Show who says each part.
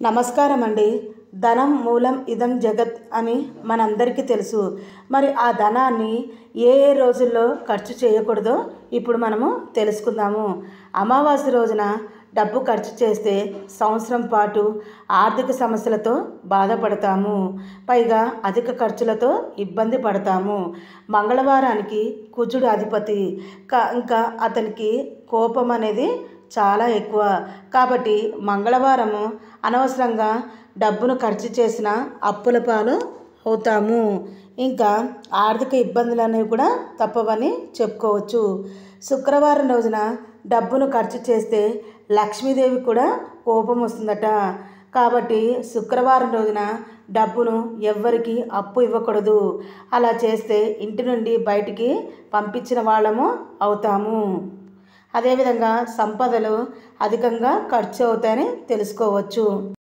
Speaker 1: నమస్కారం అండి ధనం మూలం ఇదం జగత్ అని మనందరికీ తెలుసు మరి ఆ ధనాన్ని ఏ ఏ రోజుల్లో ఖర్చు చేయకూడదో ఇప్పుడు మనము తెలుసుకుందాము అమావాస్య రోజున డబ్బు ఖర్చు చేస్తే సంవత్సరం పాటు ఆర్థిక సమస్యలతో బాధపడతాము పైగా అధిక ఖర్చులతో ఇబ్బంది పడతాము మంగళవారానికి కుజుడు అధిపతి కా ఇంకా అతనికి కోపం అనేది చాలా ఎక్కువ కాబట్టి మంగళవారము అనవసరంగా డబ్బును ఖర్చు చేసిన అప్పుల పాలు అవుతాము ఇంకా ఆర్థిక ఇబ్బందులు అనేవి కూడా తప్పవని చెప్పుకోవచ్చు శుక్రవారం రోజున డబ్బును ఖర్చు చేస్తే లక్ష్మీదేవి కూడా కోపం వస్తుందట కాబట్టి శుక్రవారం రోజున డబ్బును ఎవ్వరికి అప్పు ఇవ్వకూడదు అలా చేస్తే ఇంటి నుండి బయటికి పంపించిన వాళ్ళము అవుతాము అదేవిధంగా సంపదలు అధికంగా ఖర్చు అవుతాయని తెలుసుకోవచ్చు